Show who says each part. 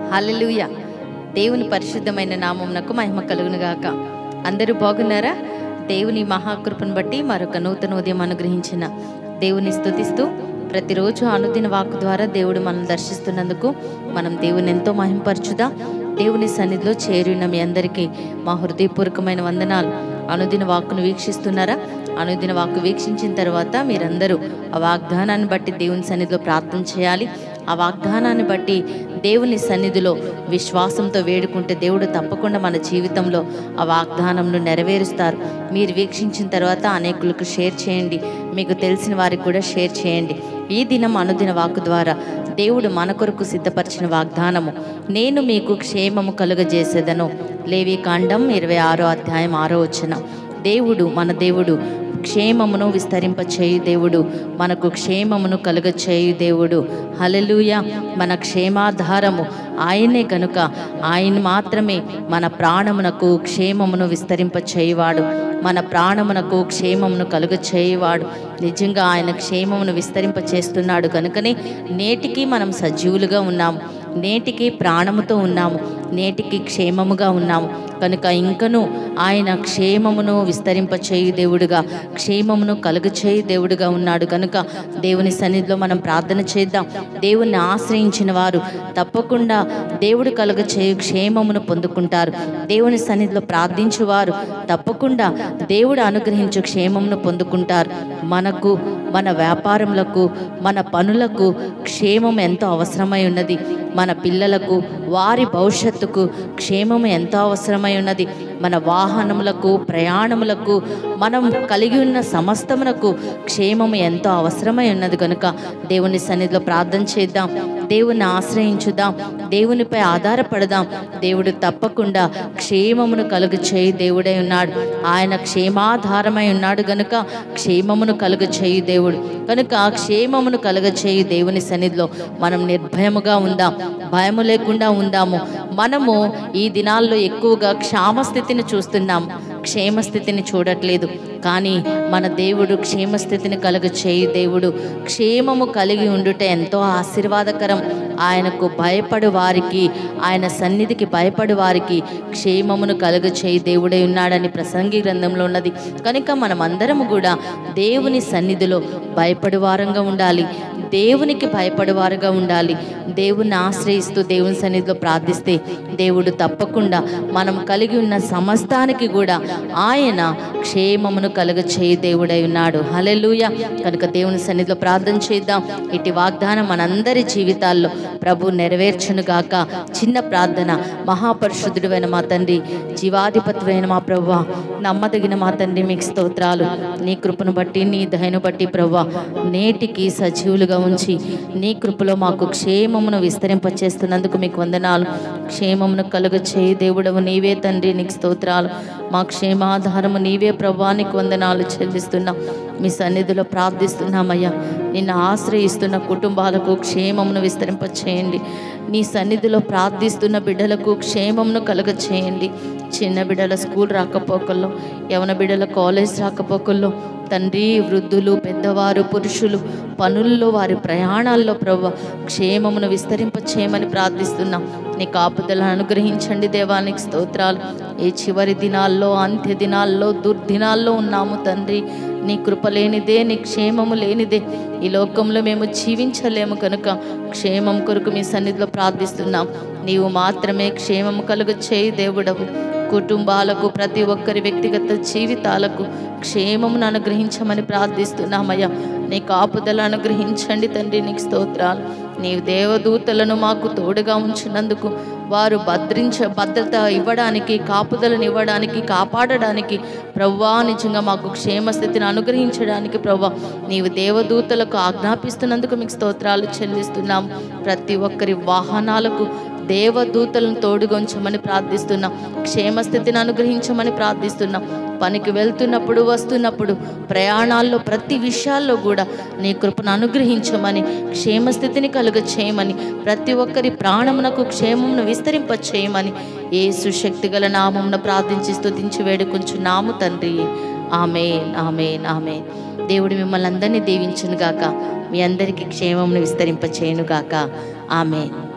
Speaker 1: హల్లెలూయా దేవుని పరిశుద్ధమైన నామమునకు మహిమ కలుగును గాక అందరూ బాగున్నారా దేవుని మహాకృపను బట్టి మరొక నూతన ఉదయం అనుగ్రహించిన దేవుని స్తుతిస్తూ ప్రతిరోజు అనుదిన వాక్కు ద్వారా దేవుడు మనం దర్శిస్తున్నందుకు మనం దేవుని ఎంతో మహింపరచుదా దేవుని సన్నిధిలో చేరిన మీ అందరికీ మా హృదయపూర్వకమైన వందనాలు అనుదిన వాక్కును వీక్షిస్తున్నారా అనుదిన వాక్కు వీక్షించిన తర్వాత మీరందరూ ఆ వాగ్దానాన్ని బట్టి దేవుని సన్నిధిలో ప్రార్థన చేయాలి ఆ వాగ్దానాన్ని బట్టి దేవుని సన్నిధిలో విశ్వాసంతో వేడుకుంటే దేవుడు తప్పకుండా మన జీవితంలో ఆ వాగ్దానంను నెరవేరుస్తారు మీరు వీక్షించిన తర్వాత అనేకులకు షేర్ చేయండి మీకు తెలిసిన వారికి కూడా షేర్ చేయండి ఈ దినం అనుదిన వాక్కు ద్వారా దేవుడు మన కొరకు సిద్ధపరిచిన వాగ్దానము నేను మీకు క్షేమము కలుగజేసేదను లేవి కాండం ఇరవై ఆరో అధ్యాయం ఆరో వచ్చిన దేవుడు మన దేవుడు క్షేమమును విస్తరింప చేయు దేవుడు మనకు క్షేమమును కలుగ చేయు దేవుడు హలలుయ మన క్షేమాధారము ఆయనే గనుక ఆయన మాత్రమే మన ప్రాణమునకు క్షేమమును విస్తరింప చేయువాడు మన ప్రాణమునకు క్షేమమును కలుగ చేయువాడు నిజంగా ఆయన క్షేమమును విస్తరింప చేస్తున్నాడు కనుకనే నేటికి మనం సజీవులుగా ఉన్నాము నేటికి ప్రాణముతో ఉన్నాము నేటికి క్షేమముగా ఉన్నాము కనుక ఇంకను ఆయన క్షేమమును విస్తరింప చేయు దేవుడుగా క్షేమమును కలుగ చేయు దేవుడుగా ఉన్నాడు కనుక దేవుని సన్నిధిలో మనం ప్రార్థన చేద్దాం దేవుణ్ణి ఆశ్రయించిన వారు తప్పకుండా దేవుడు కలుగ చేయు క్షేమమును పొందుకుంటారు దేవుని సన్నిధిలో ప్రార్థించువారు తప్పకుండా దేవుడు అనుగ్రహించు క్షేమమును పొందుకుంటారు మనకు మన వ్యాపారములకు మన పనులకు క్షేమం ఎంతో అవసరమై ఉన్నది మన పిల్లలకు వారి భవిష్యత్తుకు క్షేమం ఎంతో అవసరమై ఉన్నది మన వాహనములకు ప్రయాణములకు మనం కలిగి ఉన్న సమస్తమునకు క్షేమము ఎంతో అవసరమై ఉన్నది కనుక దేవుని సన్నిధిలో ప్రార్థన చేద్దాం దేవుని ఆశ్రయించుదాం దేవునిపై ఆధారపడదాం దేవుడు తప్పకుండా క్షేమమును కలుగు చేయి దేవుడై ఉన్నాడు ఆయన క్షేమాధారమై ఉన్నాడు గనుక క్షేమమును కలుగు చేయి దేవుడు కనుక క్షేమమును కలుగ చేయి దేవుని సన్నిధిలో మనం నిర్భయముగా ఉందాం భయము లేకుండా ఉందాము మనము ఈ దినాల్లో ఎక్కువగా క్షామస్థితిని చూస్తున్నాం క్షేమస్థితిని చూడట్లేదు కానీ మన దేవుడు క్షేమస్థితిని కలుగ చేయి దేవుడు క్షేమము కలిగి ఉండుట ఎంతో ఆశీర్వాదకరం ఆయనకు భయపడు వారికి ఆయన సన్నిధికి భయపడు వారికి క్షేమమును కలుగ చేయి దేవుడై ఉన్నాడని ప్రసంగి గ్రంథంలో ఉన్నది కనుక మనమందరము కూడా దేవుని సన్నిధిలో భయపడు వారంగా ఉండాలి దేవునికి భయపడేవారుగా ఉండాలి దేవుని ఆశ్రయిస్తూ దేవుని సన్నిధిలో ప్రార్థిస్తే దేవుడు తప్పకుండా మనం కలిగి ఉన్న సమస్తానికి కూడా ఆయన క్షేమమును కలుగ చేయి దేవుడై ఉన్నాడు హలెలుయ కనుక దేవుని సన్నిధిలో ప్రార్థన చేద్దాం ఇటు వాగ్దానం మనందరి జీవితాల్లో ప్రభు నెరవేర్చును గాక చిన్న ప్రార్థన మహాపరిశుద్ధుడైన మా తండ్రి జీవాధిపతుడైన మా ప్రభు నమ్మదగిన మా తండ్రి మీకు స్తోత్రాలు నీ కృపను బట్టి నీ దయను బట్టి ప్రభు నేటికి సజీవులుగా ఉంచి నీ కృపలో మాకు క్షేమమును విస్తరింపచేస్తున్నందుకు మీకు వందనాలు క్షేమమును కలుగ చేయి దేవుడవు నీవే తండ్రి నీకు స్తోత్రాలు మా క్షేమాధారము నీవే ప్రభానికి వందనాలు చెల్లిస్తున్నాం మీ సన్నిధిలో ప్రార్థిస్తున్నామయ్యా నిన్ను ఆశ్రయిస్తున్న కుటుంబాలకు క్షేమమును విస్తరింపచేయండి నీ సన్నిధిలో ప్రార్థిస్తున్న బిడ్డలకు క్షేమమును కలుగ చేయండి చిన్న బిడ్డల స్కూల్ రాకపోకల్లో యవన బిడ్డల కాలేజ్ రాకపోకల్లో తండ్రి వృద్ధులు పెద్దవారు పురుషులు పనుల్లో వారి ప్రయాణాల్లో ప్రభు క్షేమమును విస్తరింప చేయమని ప్రార్థిస్తున్నాం నీ కాపుదలను అనుగ్రహించండి దేవానికి స్తోత్రాలు ఈ చివరి దినాల్లో అంత్య దినాల్లో దుర్దినాల్లో ఉన్నాము తండ్రి నీ కృప లేనిదే నీ క్షేమము లేనిదే ఈ లోకంలో మేము జీవించలేము కనుక క్షేమం కొరకు మీ సన్నిధిలో ప్రార్థిస్తున్నాం నీవు మాత్రమే క్షేమము కలుగ చేయి దేవుడవు కుటుంబాలకు ప్రతి ఒక్కరి వ్యక్తిగత జీవితాలకు క్షేమమును అనుగ్రహించమని ప్రార్థిస్తున్నామయ్యా నీ కాపుదల అనుగ్రహించండి తండ్రి నీకు స్తోత్రాలు నీవు దేవదూతలను మాకు తోడుగా ఉంచినందుకు వారు భద్రించ భద్రత ఇవ్వడానికి కాపుదలను ఇవ్వడానికి కాపాడడానికి ప్రవ్వా నిజంగా మాకు క్షేమస్థితిని అనుగ్రహించడానికి ప్రవ్వా నీవు దేవదూతలకు ఆజ్ఞాపిస్తున్నందుకు మీకు స్తోత్రాలు చెల్లిస్తున్నాం ప్రతి ఒక్కరి వాహనాలకు దేవదూతలను తోడుగొంచమని ప్రార్థిస్తున్నాం క్షేమస్థితిని అనుగ్రహించమని ప్రార్థిస్తున్నాం పనికి వెళ్తున్నప్పుడు వస్తున్నప్పుడు ప్రయాణాల్లో ప్రతి విషయాల్లో కూడా నీ కృపను అనుగ్రహించమని క్షేమస్థితిని కలుగ చేయమని ప్రతి ఒక్కరి ప్రాణమునకు క్షేమమును విస్తరింప చేయమని ఏ సుశక్తి గల నామమున ప్రార్థించి స్తుతించి వేడుకుంటున్నాము తండ్రి ఆమెన్ ఆమెన్ ఆమెన్ దేవుడు మిమ్మల్ని అందరినీ దీవించును గాక మీ అందరికీ క్షేమమును విస్తరింప చేయను గాక ఆమెన్